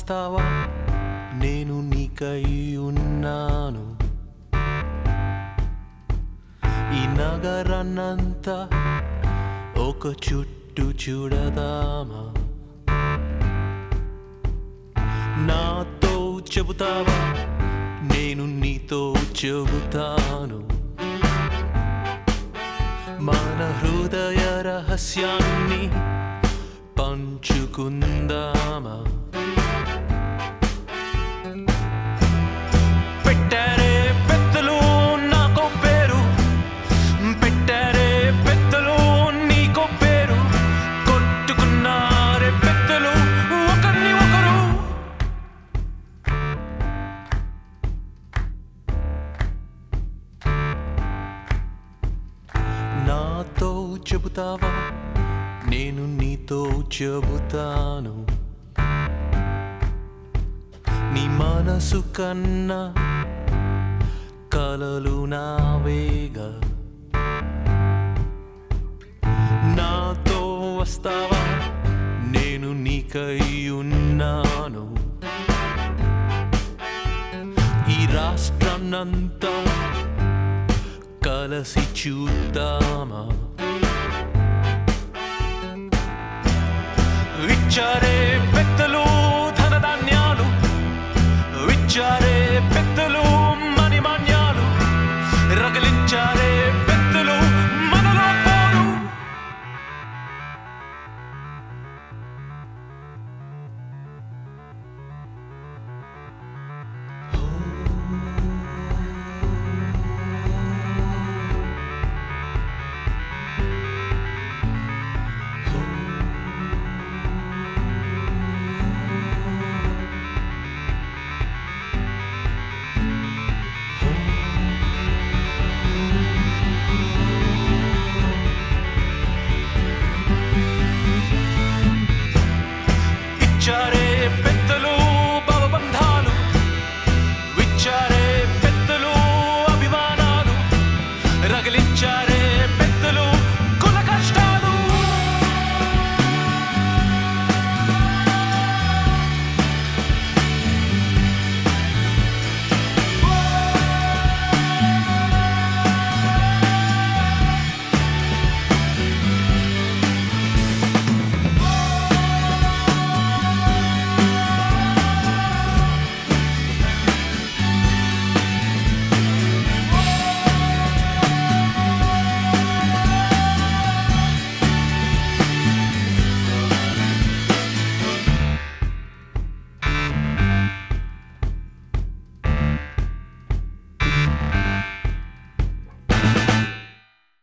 వస్తావా నేను నీకై ఉన్నాను ఈ నగరాన్నంతా ఒక చుట్టు చూడదామా నాతో చెబుతావా నేను నీతో చెబుతాను మన హృదయ రహస్యాన్ని పంచుకుందామా పెట్టారే పెద్దలు నాకో పేరు పెట్టారే పెద్దలు నీకో పేరు కొట్టుకున్నారే పెద్దలు ఒకరిని ఒకరు నాతో చెబుతావా నేను నీతో చెబుతాను నీ మనసు కన్నా కలలు నావేగా నాతో వస్తావా నేను నీకై ఉన్నాను ఈ రాష్ట్రాన్నంతా కలసి చూద్దామా విచ్చారే పెద్దలు ధనధాన్యాలు విచ్చారే పెద్ద